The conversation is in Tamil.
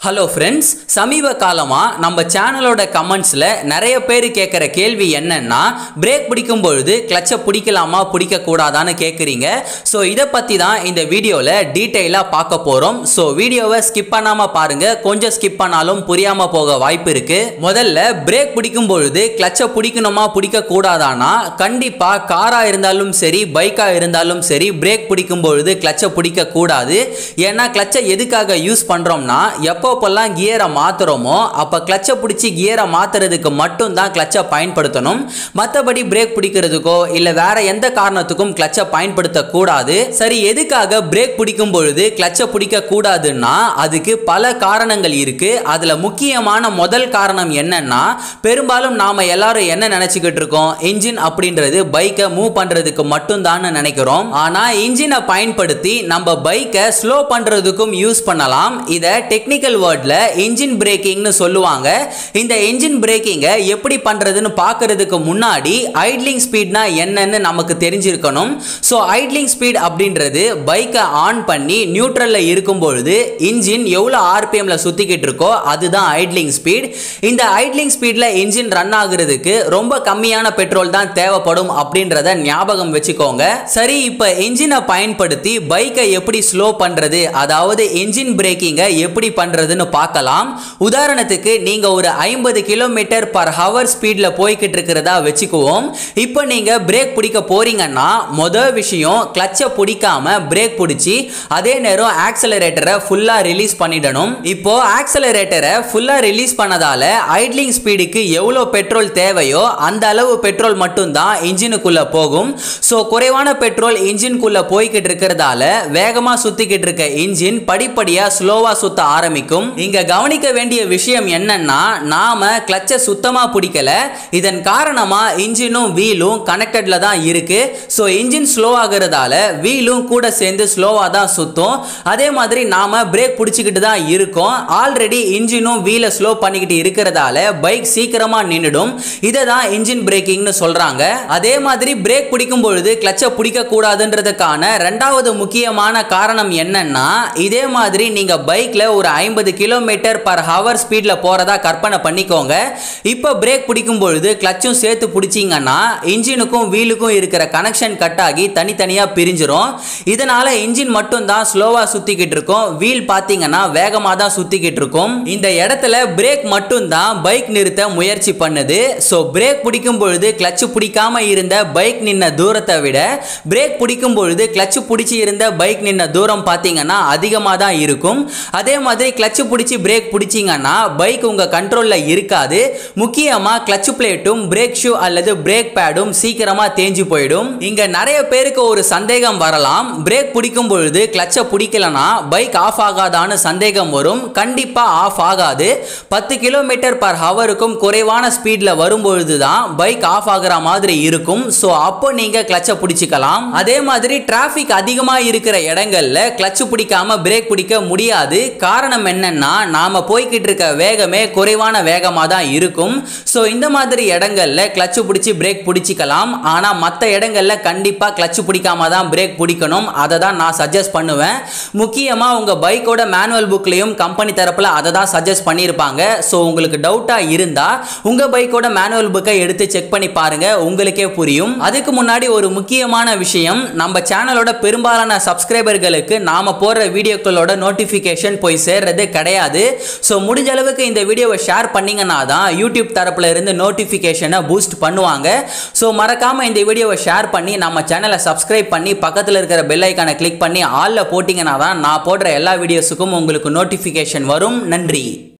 ஹலோ ஃப்ரெண்ட்ஸ் சமீப காலமாக நம்ம சேனலோட கமெண்ட்ஸில் நிறைய பேர் கேட்குற கேள்வி என்னன்னா பிரேக் பிடிக்கும் பொழுது கிளச்சை பிடிக்கலாமா பிடிக்கக்கூடாதான்னு கேட்குறீங்க ஸோ இதை பற்றி தான் இந்த வீடியோவில் டீட்டெயிலாக பார்க்க போகிறோம் ஸோ வீடியோவை ஸ்கிப் பண்ணாமல் பாருங்கள் கொஞ்சம் ஸ்கிப் பண்ணாலும் புரியாமல் போக வாய்ப்பு இருக்குது முதல்ல பிரேக் பிடிக்கும் பொழுது கிளச்சை பிடிக்கணுமா பிடிக்கக்கூடாதானா கண்டிப்பாக காராக இருந்தாலும் சரி பைக்காக இருந்தாலும் சரி பிரேக் பிடிக்கும் பொழுது கிளச்சை பிடிக்கக்கூடாது ஏன்னா கிளச்சை எதுக்காக யூஸ் பண்ணுறோம்னா எப்பப்பெல்லாம் கியரை மாற்றுறோமோ அப்போ கிளச்சை பிடிச்சி கியரை மாற்றுறதுக்கு மட்டும்தான் கிளச்சை பயன்படுத்தணும் மற்றபடி பிரேக் பிடிக்கிறதுக்கோ இல்லை வேற எந்த காரணத்துக்கும் கிளச்சை பயன்படுத்தக்கூடாது சரி எதுக்காக பிரேக் பிடிக்கும் பொழுது கிளச்சை பிடிக்க கூடாதுன்னா அதுக்கு பல காரணங்கள் இருக்கு அதில் முக்கியமான முதல் காரணம் என்னன்னா பெரும்பாலும் நாம எல்லாரும் என்ன நினைச்சுக்கிட்டு இருக்கோம் இன்ஜின் அப்படின்றது பைக்கை மூவ் பண்றதுக்கு மட்டும்தான் நினைக்கிறோம் ஆனா இன்ஜினை பயன்படுத்தி நம்ம பைக்கை ஸ்லோ பண்றதுக்கும் யூஸ் பண்ணலாம் இதை டெக்னிக்கல் வேர்ட்ல இன்ஜின் பிரேக்கிங்னு சொல்லுவாங்க இந்த இன்ஜின் பிரேக்கிங்கை எப்படி பண்றதுன்னு பார்க்கறதுக்கு முன்னாடி ஐட்லிங் ஸ்பீட்னா என்னன்னு நமக்கு தெரிஞ்சிருக்கணும் ஸோ ஐட்லிங் ஸ்பீட் அப்படின்றது பைக்கை ஆன் பண்ணி நியூட்ரல்ல இருக்கும் பொழுது இன்ஜின் எவ்வளோ ஆர்பிஎம்ல சுத்திக்கிட்டு இருக்கோ அதுதான் ஐட்லிங் ஸ்பீட் இந்த ஐட்லிங் ஸ்பீட்ல இன்ஜின் ரன் ஆகுறதுக்கு ரொம்ப கம்மியான பெட்ரோல் தான் தேவைப்படும் அப்படின்றத ஞாபகம் வச்சுக்கோங்க சரி இப்போ இன்ஜினை பயன்படுத்தி பைக்கை எப்படி ஸ்லோ பண்றது அதாவது இன்ஜின் பிரேக்கிங்கை எப்படி பண்றதுன்னு பார்க்கலாம் உதாரணத்துக்கு நீங்க ஒரு ஐம்பது கிலோமீட்டர் பர் ஹவர் ஸ்பீட்ல போய்கிட்டு இருக்கிறதா வச்சுக்குவோம் இப்போ நீங்க பிரேக் பிடிக்க போறீங்கன்னா மொதல் விஷயம் கிளச்சை பிடிக்காம பிரேக் பிடிச்சி அதே நேரம் ஆக்சலரேட்டரை ஃபுல்லா ரிலீஸ் பண்ணிடணும் இப்போ ஆக்சலரேட்டரை ஃபுல்லா ரிலீஸ் பண்ணதால ஐட்லிங் ஸ்பீடுக்கு எவ்வளோ பெட்ரோல் தேவையோ அந்த அளவு பெட்ரோல் மட்டும்தான் இன்ஜினுக்குள்ள போகும் ஸோ குறைவான பெட்ரோல் இன்ஜின்குள்ள போய்கிட்டு இருக்கிறதால வேகமா சுத்திக்கிட்டு இருக்க இன்ஜின் படிப்படியா ஸ்லோவா சுத்த ஆரம்பிக்கும் இங்க கவனிக்க வேண்டிய விஷயம் என்னன்னா நாம கிளச்சை சுத்தமா பிடிக்கல இதன் காரணமா இன்ஜினும் வீலும் கனெக்டட்ல தான் இருக்கு ஸோ இன்ஜின் ஸ்லோ ஆகுறதால வீலும் கூட சேர்ந்து ஸ்லோவா தான் சுத்தும் அதே மாதிரி நாம பிரேக் பிடிச்சிக்கிட்டு தான் இருக்கோம் ஆல்ரெடி இன்ஜினும் வீலை ஸ்லோ பண்ணிக்கிட்டு இருக்கிறதால பைக் சீக்கிரமா நின்றுடும் இதை தான் இன்ஜின் பிரேக்கிங்னு சொல்றாங்க அதே மாதிரி பிரேக் பிடிக்கும் பொழுது கிளச்சை பிடிக்க கூடாதுன்றதுக்கான ரெண்டாவது முக்கியமான காரணம் என்னன்னா இதே மாதிரி நீங்க பைக்ல ஒரு ஐம்பது கிலோமீட்டர் பர் ஹவர் ஸ்பீட்ல போறதா கற்பனை பண்ணிக்கோங்க இப்போ பிரேக் பிடிக்கும் பொழுது கிளச்சும் சேர்த்து பிடிச்சிங்கன்னா இன்ஜினுக்கும் வீலுக்கும் இருக்கிற கனெக்ஷன் கட் ஆகி தனித்தனியா பிரிஞ்சிரும் இதனால இன்ஜின் மட்டும் தான் ஸ்லோவா சுத்திக்கிட்டு இருக்கும் வீல் பாத்தீங்கன்னா வேகமா தான் சுத்திக்கிட்டு இருக்கும் இந்த இடத்துல பிரேக் மட்டும் தான் பைக் நிறுத்த முயற்சி பண்ணுது ஸோ பிரேக் பிடிக்கும் பொழுது கிளச்சு பிடிக்காம இருந்த பைக் நின்ன தூரத்தை விட பிரேக் பிடிக்கும் பொழுது கிளச்சு பிடிச்சி இருந்த பைக் நின்ன தூரம் பார்த்தீங்கன்னா அதிகமாக தான் இருக்கும் அதே மாதிரி கிளச்சு பிடிச்சி பிரேக் பிடிச்சிங்கன்னா பைக் உங்கள் கண்ட்ரோலில் இருக்காது முக்கியமாக கிளச்சு பிளேட்டும் பிரேக் ஷூ அல்லது பிரேக் பேடும் சீக்கிரமாக தேஞ்சு போயிடும் இங்கே நிறைய பேருக்கு ஒரு சந்தேகம் வரலாம் பிரேக் பிடிக்கும் பொழுது கிளச்சை பிடிக்கலனா பைக் ஆஃப் ஆகாதான்னு சந்தேகம் வரும் கண்டிப்பாக ஆஃப் ஆகாது பத்து கிலோமீட்டர் பர் ஹவருக்கும் குறைவான ஸ்பீடில் வரும்பொழுது தான் பைக் ஆஃப் ஆகுற மாதிரி இருக்கும் ஸோ அப்போ நீங்கள் கிளச்சை பிடிச்சிக்கலாம் அதே மாதிரி டிராஃபிக் அதிகமாக இருக்கிற இடங்கள்ல கிளச்சு பிடிக்காம பிரேக் பிடிக்க முடியாது காரணம் என்னன்னா நாம போய்கிட்டு இருக்க வேகமே குறைவான வேகமாக தான் இருக்கும் ஸோ இந்த மாதிரி இடங்கள்ல கிளச்சு பிடிச்சி பிரேக் பிடிச்சிக்கலாம் ஆனால் மற்ற இடங்கள்ல கண்டிப்பாக கிளச்சு பிடிக்காம தான் பிரேக் பிடிக்கணும் அதை தான் நான் சஜஸ்ட் பண்ணுவேன் முக்கியமாக உங்கள் பைக்கோட மேனுவல் புக்லேயும் கம்பெனி தரப்பில் அதை தான் சஜஸ்ட் பண்ணியிருப்பாங்க ஸோ உங்களுக்கு டவுட்டாக இருந்தால் உங்கள் பைக்கோட மேனுவல் புக்கை எடுத்து செக் பண்ணி பாருங்க உங்களுக்கே புரியும் அதுக்கு முன்னாடி ஒரு முக்கியமான விஷயம் நம்ம சேனலோட பெரும்பாலான சப்ஸ்கிரைபர்களுக்கு நாம போடுற வீடியோக்களோட நோட்டிஃபிகேஷன் போய் சேர்றது கிடையாது ஸோ முடிஞ்ச அளவுக்கு இந்த வீடியோவை ஷேர் பண்ணீங்கன்னா தான் யூடியூப் தரப்புல இருந்து நோட்டிஃபிகேஷனை பூஸ்ட் பண்ணுவாங்க ஸோ மறக்காம இந்த வீடியோவை ஷேர் பண்ணி நம்ம சேனலை சப்ஸ்கிரைப் பண்ணி பக்கத்தில் இருக்கிற பெல் ஐக்கானை கிளிக் பண்ணி ஆல்ல போட்டிங்கன்னா தான் நான் போடுற எல்லா வீடியோஸுக்கும் உங்களுக்கு நோட்டிஃபிகேஷன் வரும் நன்றி